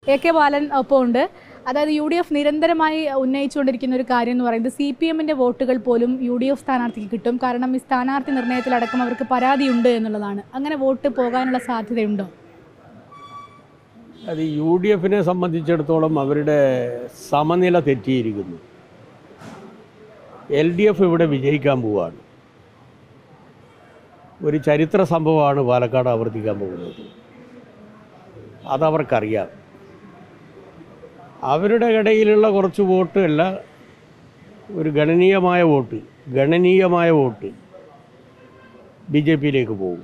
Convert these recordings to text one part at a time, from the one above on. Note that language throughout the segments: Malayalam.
എ കെ ബാലൻ ഒപ്പം ഉണ്ട് അതായത് യു ഡി എഫ് നിരന്തരമായി ഉന്നയിച്ചുകൊണ്ടിരിക്കുന്ന ഒരു കാര്യം എന്ന് പറയുന്നത് സി പി എമ്മിൻ്റെ വോട്ടുകൾ പോലും യു ഡി എഫ് സ്ഥാനാർത്ഥിക്ക് കിട്ടും കാരണം ഈ സ്ഥാനാർത്ഥി നിർണയത്തിലടക്കം അവർക്ക് പരാതിയുണ്ട് എന്നുള്ളതാണ് അങ്ങനെ വോട്ട് പോകാനുള്ള സാധ്യതയുണ്ടോ അത് യു ഡി എഫിനെ സംബന്ധിച്ചിടത്തോളം അവരുടെ സമനില തെറ്റിയിരിക്കുന്നു എൽ ഡി എഫ് ഇവിടെ വിജയിക്കാൻ പോവുകയാണ് ഒരു ചരിത്ര സംഭവമാണ് പാലക്കാട് ആവർത്തിക്കാൻ പോകുന്നത് അതവർക്കറിയാം അവരുടെ ഇടയിലുള്ള കുറച്ച് വോട്ട് അല്ല ഒരു ഗണനീയമായ വോട്ട് ഗണനീയമായ വോട്ട് ബി ജെ പിയിലേക്ക് പോകും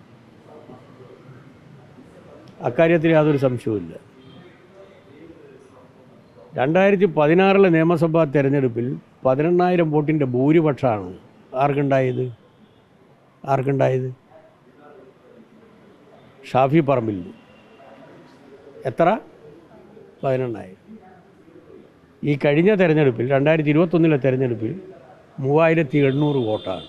അക്കാര്യത്തിൽ യാതൊരു സംശയവുമില്ല രണ്ടായിരത്തി പതിനാറിലെ നിയമസഭാ തെരഞ്ഞെടുപ്പിൽ പതിനെണ്ണായിരം വോട്ടിൻ്റെ ഭൂരിപക്ഷമാണ് ആർക്കുണ്ടായത് ആർക്കുണ്ടായത് ഷാഫി പറമ്പിൽ എത്ര പതിനെണ്ണായിരം ഈ കഴിഞ്ഞ തെരഞ്ഞെടുപ്പിൽ രണ്ടായിരത്തി ഇരുപത്തൊന്നിലെ തെരഞ്ഞെടുപ്പിൽ മൂവായിരത്തി എണ്ണൂറ് വോട്ടാണ്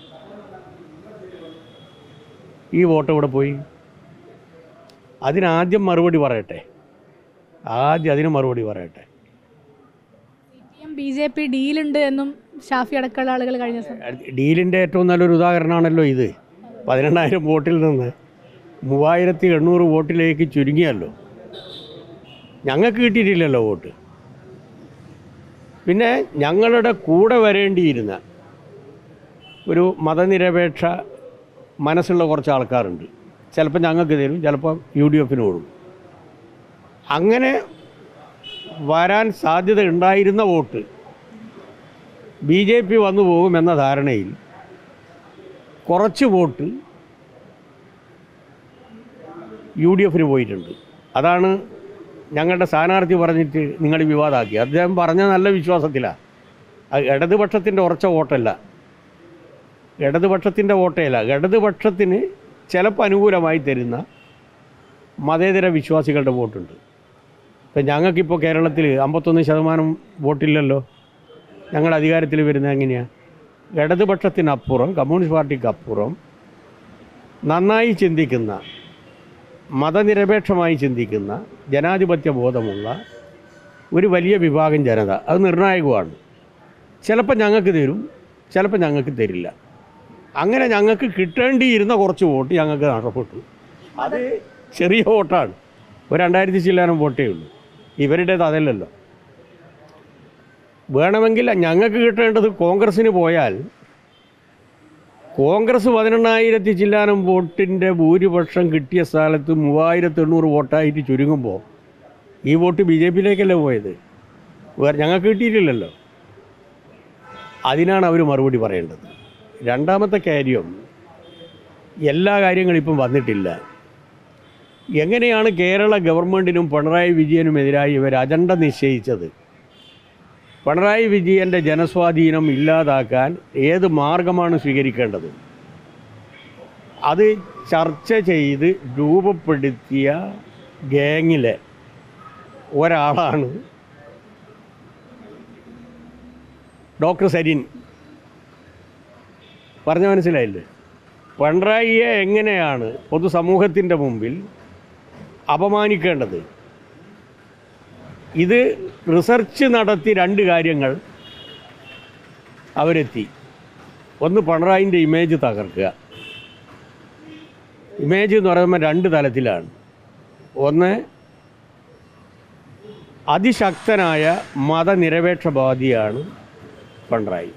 ഈ വോട്ട് ഇവിടെ പോയി അതിനാദ്യം മറുപടി പറയട്ടെ ആദ്യം അതിന് മറുപടി പറയട്ടെ C P M B J P ഡീലുണ്ട് എന്നും ഷാഫി അടക്കമുള്ള ആളുകൾ കഴിഞ്ഞ ദിവസം ഡീലിൻ്റെ ഏറ്റവും നല്ലൊരു ഉദാഹരണമാണല്ലോ ഇത് പതിനെണ്ണായിരം വോട്ടിൽ നിന്ന് മൂവായിരത്തി എണ്ണൂറ് വോട്ടിലേക്ക് ചുരുങ്ങിയല്ലോ ഞങ്ങൾക്ക് കിട്ടിയിട്ടില്ലല്ലോ വോട്ട് പിന്നെ ഞങ്ങളുടെ കൂടെ വരേണ്ടിയിരുന്ന ഒരു മതനിരപേക്ഷ മനസ്സുള്ള കുറച്ച് ആൾക്കാരുണ്ട് ചിലപ്പോൾ ഞങ്ങൾക്ക് തരും ചിലപ്പോൾ യു ഡി എഫിന് കൊടുക്കും അങ്ങനെ വരാൻ സാധ്യത ഉണ്ടായിരുന്ന വോട്ട് ബി ജെ പി വന്നു പോകുമെന്ന ധാരണയിൽ കുറച്ച് വോട്ട് യു ഡി എഫിന് പോയിട്ടുണ്ട് അതാണ് ഞങ്ങളുടെ സ്ഥാനാർത്ഥി പറഞ്ഞിട്ട് നിങ്ങൾ വിവാദമാക്കി അദ്ദേഹം പറഞ്ഞ നല്ല വിശ്വാസത്തിലാണ് അത് ഇടതുപക്ഷത്തിൻ്റെ ഉറച്ച വോട്ടല്ല ഇടതുപക്ഷത്തിൻ്റെ വോട്ടേയല്ല ഇടതുപക്ഷത്തിന് ചിലപ്പോൾ അനുകൂലമായി തരുന്ന മതേതര വിശ്വാസികളുടെ വോട്ടുണ്ട് ഇപ്പം ഞങ്ങൾക്കിപ്പോൾ കേരളത്തിൽ അമ്പത്തൊന്ന് ശതമാനം വോട്ടില്ലല്ലോ ഞങ്ങൾ അധികാരത്തിൽ വരുന്നത് എങ്ങനെയാണ് ഇടതുപക്ഷത്തിനപ്പുറം കമ്മ്യൂണിസ്റ്റ് പാർട്ടിക്ക് അപ്പുറം നന്നായി ചിന്തിക്കുന്ന മതനിരപേക്ഷമായി ചിന്തിക്കുന്ന ജനാധിപത്യ ബോധമുള്ള ഒരു വലിയ വിഭാഗം ജനത അത് നിർണായകമാണ് ചിലപ്പോൾ ഞങ്ങൾക്ക് തരും ചിലപ്പോൾ ഞങ്ങൾക്ക് തരില്ല അങ്ങനെ ഞങ്ങൾക്ക് കിട്ടേണ്ടിയിരുന്ന കുറച്ച് വോട്ട് ഞങ്ങൾക്ക് നഷ്ടപ്പെട്ടു അത് ചെറിയ വോട്ടാണ് ഒരു രണ്ടായിരത്തി ചില്ലാനം വോട്ടേ ഉള്ളൂ ഇവരുടേത് അതല്ലല്ലോ വേണമെങ്കിൽ ഞങ്ങൾക്ക് കിട്ടേണ്ടത് കോൺഗ്രസ്സിന് പോയാൽ കോൺഗ്രസ് പതിനെണ്ണായിരത്തി ചില്ലാനം വോട്ടിൻ്റെ ഭൂരിപക്ഷം കിട്ടിയ സ്ഥലത്ത് മൂവായിരത്തി എണ്ണൂറ് വോട്ടായിട്ട് ചുരുങ്ങുമ്പോൾ ഈ വോട്ട് ബി ജെ പിയിലേക്കല്ലേ പോയത് വേറെ ഞങ്ങൾക്ക് കിട്ടിയിട്ടില്ലല്ലോ അതിനാണ് അവർ മറുപടി പറയേണ്ടത് രണ്ടാമത്തെ കാര്യം എല്ലാ കാര്യങ്ങളും ഇപ്പം വന്നിട്ടില്ല എങ്ങനെയാണ് കേരള ഗവൺമെൻറ്റിനും പിണറായി വിജയനുമെതിരായി ഇവർ അജണ്ട നിശ്ചയിച്ചത് പിണറായി വിജയൻ്റെ ജനസ്വാധീനം ഇല്ലാതാക്കാൻ ഏത് മാർഗമാണ് സ്വീകരിക്കേണ്ടത് അത് ചർച്ച ചെയ്ത് രൂപപ്പെടുത്തിയ ഗാങ്ങിലെ ഒരാളാണ് ഡോക്ടർ സരിൻ പറഞ്ഞ മനസ്സിലായില്ലേ പിണറായിയെ എങ്ങനെയാണ് പൊതുസമൂഹത്തിൻ്റെ മുമ്പിൽ അപമാനിക്കേണ്ടത് ഇത് റിസർച്ച് നടത്തി രണ്ട് കാര്യങ്ങൾ അവരെത്തി ഒന്ന് പിണറായിൻ്റെ ഇമേജ് തകർക്കുക ഇമേജ് എന്ന് പറയുമ്പോൾ രണ്ട് തലത്തിലാണ് ഒന്ന് അതിശക്തനായ മതനിരപേക്ഷവാദിയാണ് പിണറായി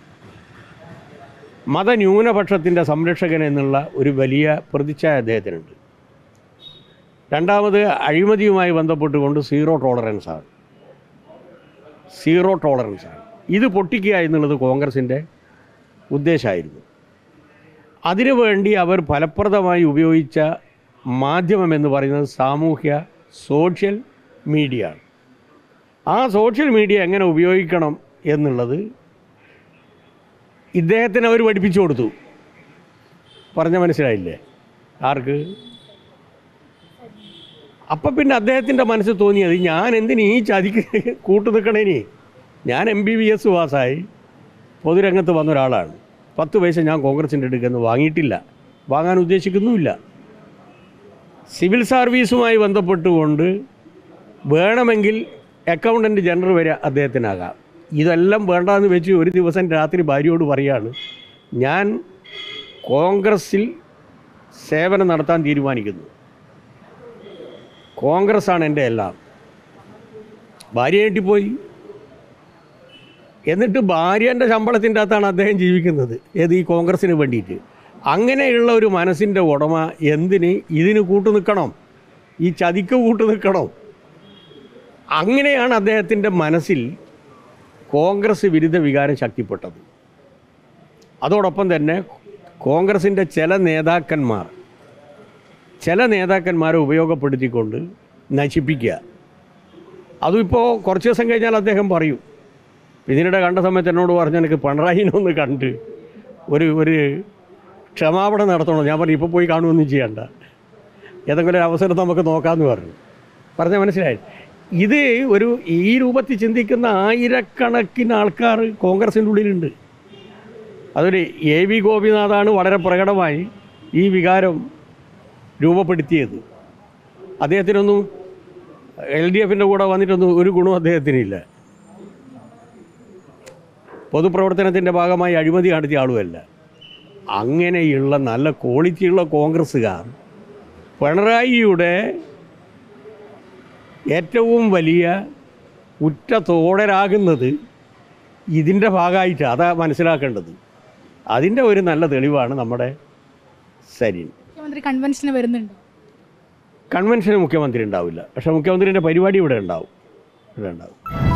മതന്യൂനപക്ഷത്തിൻ്റെ സംരക്ഷകൻ എന്നുള്ള ഒരു വലിയ പ്രതിച്ഛായ അദ്ദേഹത്തിനുണ്ട് രണ്ടാമത് അഴിമതിയുമായി ബന്ധപ്പെട്ടുകൊണ്ട് സീറോ ടോളറൻസ് ആണ് സീറോ ടോളറൻസ് ആണ് ഇത് പൊട്ടിക്കുക എന്നുള്ളത് കോൺഗ്രസിൻ്റെ ഉദ്ദേശമായിരുന്നു അതിനുവേണ്ടി അവർ ഫലപ്രദമായി ഉപയോഗിച്ച മാധ്യമം എന്ന് പറയുന്നത് സാമൂഹ്യ സോഷ്യൽ മീഡിയ ആണ് ആ സോഷ്യൽ മീഡിയ എങ്ങനെ ഉപയോഗിക്കണം എന്നുള്ളത് ഇദ്ദേഹത്തിന് അവർ പഠിപ്പിച്ചു കൊടുത്തു പറഞ്ഞ മനസ്സിലായില്ലേ ആർക്ക് അപ്പം പിന്നെ അദ്ദേഹത്തിൻ്റെ മനസ്സിൽ തോന്നിയത് ഞാൻ എന്തിന് ഈ ചതിക്ക് കൂട്ടു നിൽക്കണേനി ഞാൻ എം ബി ബി എസ് പാസ്സായി പൊതുരംഗത്ത് വന്ന ഒരാളാണ് പത്ത് പൈസ ഞാൻ കോൺഗ്രസിൻ്റെ അടുക്കുന്ന വാങ്ങിയിട്ടില്ല വാങ്ങാൻ ഉദ്ദേശിക്കുന്നുമില്ല സിവിൽ സർവീസുമായി ബന്ധപ്പെട്ടുകൊണ്ട് വേണമെങ്കിൽ അക്കൗണ്ടൻറ്റ് ജനറൽ വരെ അദ്ദേഹത്തിനാകാം ഇതെല്ലാം വേണ്ടാന്ന് വെച്ച് ഒരു ദിവസം രാത്രി ഭാര്യയോട് പറയാണ് ഞാൻ കോൺഗ്രസ്സിൽ സേവനം നടത്താൻ തീരുമാനിക്കുന്നു കോൺഗ്രസ്സാണ് എൻ്റെ എല്ലാം ഭാര്യ പോയി എന്നിട്ട് ഭാര്യൻ്റെ ശമ്പളത്തിൻ്റെ അകത്താണ് അദ്ദേഹം ജീവിക്കുന്നത് ഏത് ഈ കോൺഗ്രസ്സിന് വേണ്ടിയിട്ട് അങ്ങനെയുള്ള ഒരു മനസ്സിൻ്റെ ഉടമ എന്തിന് ഇതിന് കൂട്ടു നിൽക്കണം ഈ ചതിക്ക് കൂട്ടു നിൽക്കണം അങ്ങനെയാണ് അദ്ദേഹത്തിൻ്റെ മനസ്സിൽ കോൺഗ്രസ് വിരുദ്ധ വികാരം ശക്തിപ്പെട്ടത് അതോടൊപ്പം തന്നെ കോൺഗ്രസിൻ്റെ ചില നേതാക്കന്മാർ ചില നേതാക്കന്മാരെ ഉപയോഗപ്പെടുത്തിക്കൊണ്ട് നശിപ്പിക്കുക അതും ഇപ്പോൾ കുറച്ച് ദിവസം കഴിഞ്ഞാൽ അദ്ദേഹം പറയും ഇതിനിടെ കണ്ട സമയത്ത് എന്നോട് പറഞ്ഞു എനിക്ക് പിണറായിനെ ഒന്ന് കണ്ട് ഒരു ഒരു ക്ഷമാപണം നടത്തണം ഞാൻ പറഞ്ഞു ഇപ്പോൾ പോയി കാണുമൊന്നും ചെയ്യണ്ട ഏതെങ്കിലും ഒരു അവസരം നമുക്ക് നോക്കാമെന്ന് പറഞ്ഞു പറഞ്ഞാൽ മനസ്സിലായി ഇത് ഒരു ഈ രൂപത്തിൽ ചിന്തിക്കുന്ന ആയിരക്കണക്കിന് ആൾക്കാർ കോൺഗ്രസിൻ്റെ ഉള്ളിലുണ്ട് അതൊരു എ വി ഗോപിനാഥാണ് വളരെ പ്രകടമായി ഈ വികാരം രൂപപ്പെടുത്തിയത് അദ്ദേഹത്തിനൊന്നും എൽ ഡി എഫിൻ്റെ കൂടെ വന്നിട്ടൊന്നും ഒരു ഗുണവും അദ്ദേഹത്തിനില്ല പൊതുപ്രവർത്തനത്തിൻ്റെ ഭാഗമായി അഴിമതി നടത്തിയ ആളുമല്ല അങ്ങനെയുള്ള നല്ല ക്വാളിറ്റിയുള്ള കോൺഗ്രസ്സുകാർ പിണറായിയുടെ ഏറ്റവും വലിയ ഉറ്റ തോടരാകുന്നത് ഇതിൻ്റെ ഭാഗമായിട്ട് അതാ മനസ്സിലാക്കേണ്ടത് അതിൻ്റെ ഒരു നല്ല തെളിവാണ് നമ്മുടെ സരിൻ മുഖ്യമന്ത്രി കൺവെൻഷന് വരുന്നുണ്ടോ കൺവെൻഷന് മുഖ്യമന്ത്രി ഉണ്ടാവില്ല പക്ഷേ മുഖ്യമന്ത്രിൻ്റെ പരിപാടി ഇവിടെ ഉണ്ടാവും ഇവിടെ ഉണ്ടാവും